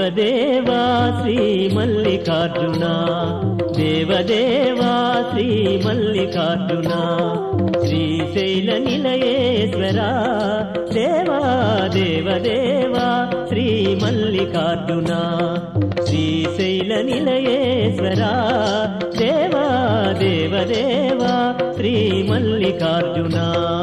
దేవదేవా శ్రీ మల్లికార్జున దేవదేవా శ్రీ మల్లికార్జున శ్రీశైల నిలయేశ్వర దేవా దేవదేవా శ్రీ మల్లికార్జున శ్రీశైల నిలయేశ్వర దేవా దేవదేవా శ్రీ మల్లికార్జున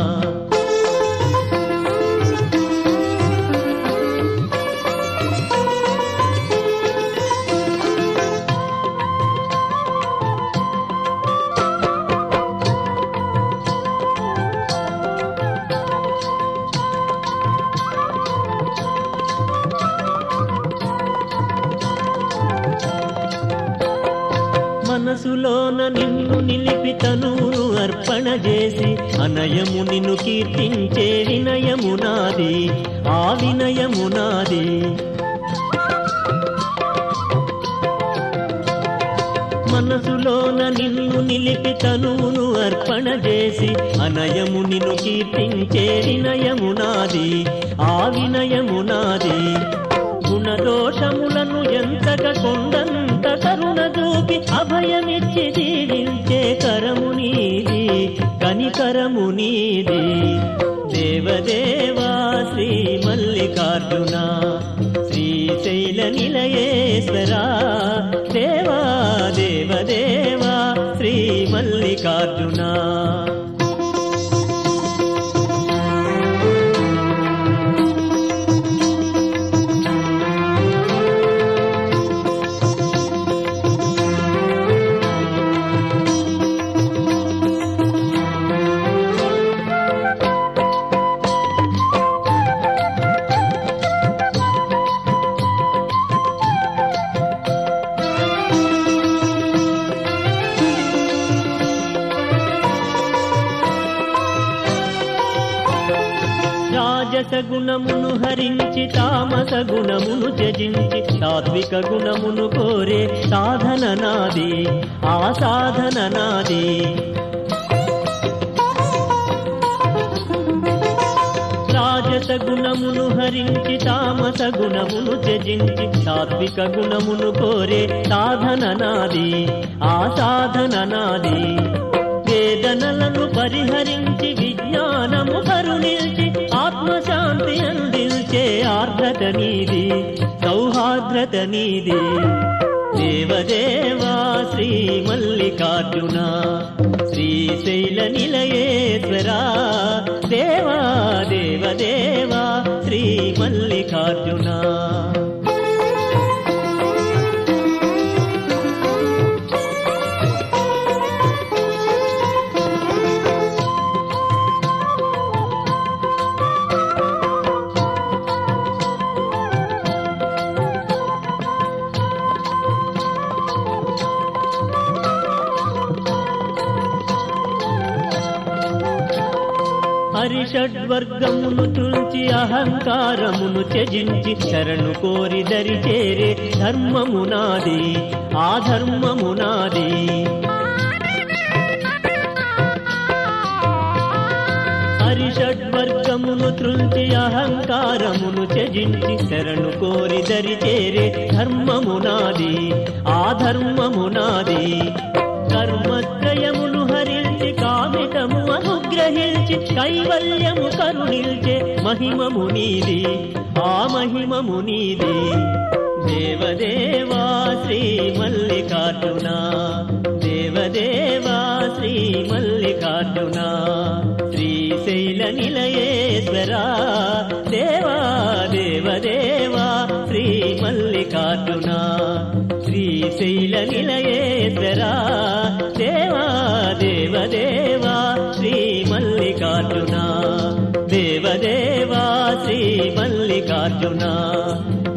మనసులోన నిన్ను నిలిపి తనువును అర్పణ చేసి అనయము నిన్ను కీర్తించే వినయము నాది ఆ వినయము నాది మనసులోన నిన్ను నిలిపి తనువును అర్పణ చేసి అనయము నిన్ను కీర్తించే వినయము నాది ఆ వినయము నాది గుణదోషములను ఎంతగా కొండంత కరుణ చూపి అభయమిచ్చి దీవించే కరము నీది కనికరము నీది దేవదేవా శ్రీ మల్లికార్జున శ్రీశైల నిలయేశ్వర దేవా దేవదేవా శ్రీ మల్లికార్జున రాజస గుణమును హరించి తామస గుణమును త్యజించి సాత్విక గుణమును కోరే సాధన నాది ఆ సాధన నాది రాజస గుణమును హరించి తామస గుణమును త్యజించి సాత్విక గుణమును కోరే సాధన నాది ఆ సాధన నాది వేదనలను పరిహరించి విజ్ఞానము కరుణించి ఆత్మశాంతి అందించే ఆర్ద్రత నీది సౌహార్ద్రత నీది దేవదేవా శ్రీ మల్లికార్జున శ్రీశైల నిలయేశ్వర దేవా దేవదేవా శ్రీ మల్లికార్జున హరిషడ్వర్గమును తుల్చి అహంకారమును త్యజించి శరణు కోరి దరి చేరే ధర్మము నాది ఆ ధర్మము నాది హరిషడ్వర్గమును త్రుంచి అహంకారమును త్యజించి శరణు కోరి దరి చేరే ధర్మము నాది ఆ ధర్మము నాది కర్మత్రయమును హరించి కామితము అనుగ్రహించి కైవల్యము కరుణిల్చే మహిమము నీది ఆ మహిమము నీది దేవదేవా శ్రీ మల్లికార్జున దేవదేవా శ్రీ మల్లికార్జున శ్రీశైల నిలయేశ్వర దేవా దేవదేవా శ్రీ మల్లికార్జున శ్రీశైల నిలయేశ్వర దేవా దేవదేవా శ్రీ మల్లికార్జున దేవదేవా శ్రీ మల్లికార్జున